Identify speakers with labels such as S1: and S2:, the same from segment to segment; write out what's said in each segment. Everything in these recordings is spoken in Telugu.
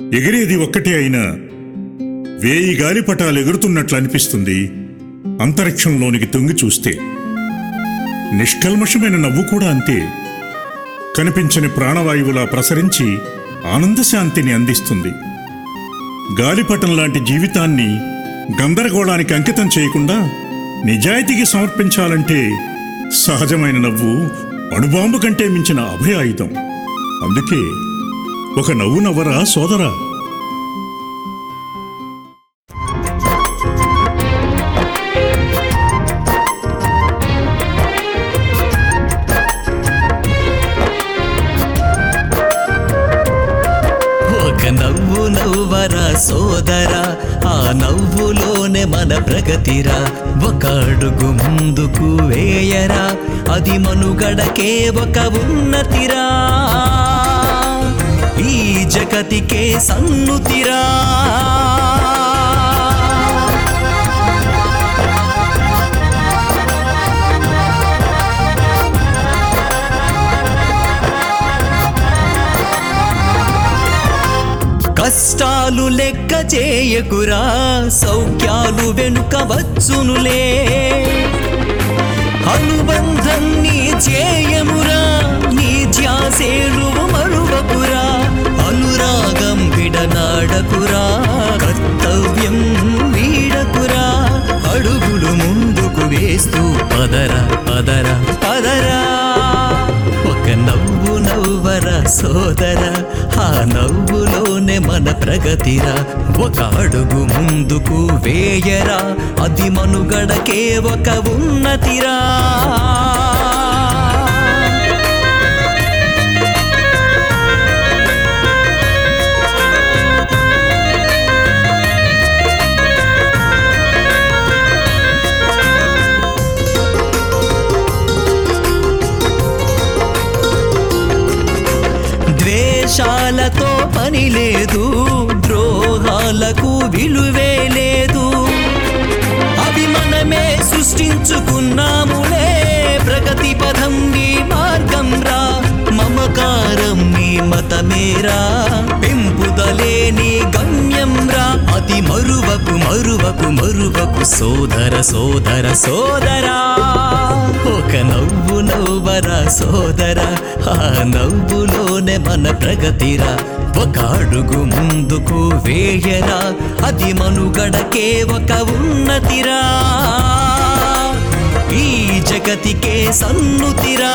S1: ఎగిరేది ఒక్కటే అయినా వేయి గాలిపటాలు ఎగురుతున్నట్లు అనిపిస్తుంది అంతరిక్షంలోనికి తొంగి చూస్తే నిష్కల్మషమైన నవ్వు కూడా అంతే కనిపించని ప్రాణవాయువులా ప్రసరించి ఆనందశాంతిని అందిస్తుంది గాలిపటం లాంటి జీవితాన్ని గందరగోళానికి అంకితం చేయకుండా నిజాయితీకి సమర్పించాలంటే సహజమైన నవ్వు అణుబాంబు కంటే మించిన అభయ ఆయుధం అందుకే ఒక నవ్వు నవ్వరా సోదరా
S2: ఒక నవ్వు నవ్వరా సోదరా ఆ నవ్వులోనే మన ప్రగతిరా ఒక అడుగు ముందుకు వేయరా అది మనుగడకే ఒక ఉన్నతిరా ఈ జగతికే సన్నుతిరా కష్టాలు లెక్క చేయకురా సౌఖ్యాలు వెనుక వచ్చునులే అనుబంధం నీ చేయమురా నీ ధ్యాసేలు మరువకురా అనురాగం విడనాడకురా కర్తవ్యం వీడకురా అడుగులు ముందుకు వేస్తూ పదరా పదరా పదరా ఒక నవ్వు నవ్వరా సోదర ఆ నవ్వులోనే మన ప్రగతిరా ఒక అడుగు ముందుకు వేయరా అది మనుగడకే ఒక ఉన్నతిరా ద్వేషాలతో పని లేదు ద్రోహాలకు విలువే లేదు అవి మనమే సృష్టించుకున్నాములే ప్రగతి పథం నీ మార్గం రా మమకారం నీ మతమేరా పెంపుదలే నీ గమ్యం రా అతి మరువకు మరువకు మరువకు సోదర సోదర సోదరా ఒక నవ్వు నవ్వరా సోదర ఆ నవ్వులోనే మన ప్రగతిరా ఒక అడుగు ముందుకు వేయరా అది మనుగడకే ఒక ఉన్నతిరా ఈ జగతికే సన్నుతిరా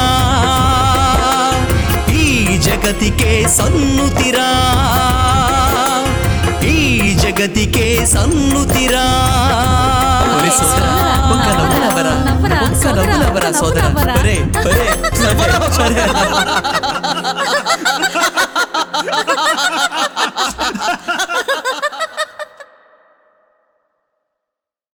S2: ఈ జగతికే సన్నుతిరా ఈ జగతికే సన్నుతిరా ఒరే సోదరా, ఒక్క నవ్వు నవ్వరా.
S3: నవ్వరా,
S2: ఒక్క
S3: సోదరా,
S2: నవ్వు నవ్వరా
S3: ఒక్క
S2: సోదరా.
S3: నవ్వు నవ్వరా.
S2: ఒరే, ఒరే, నవ్వరా, సోదరా.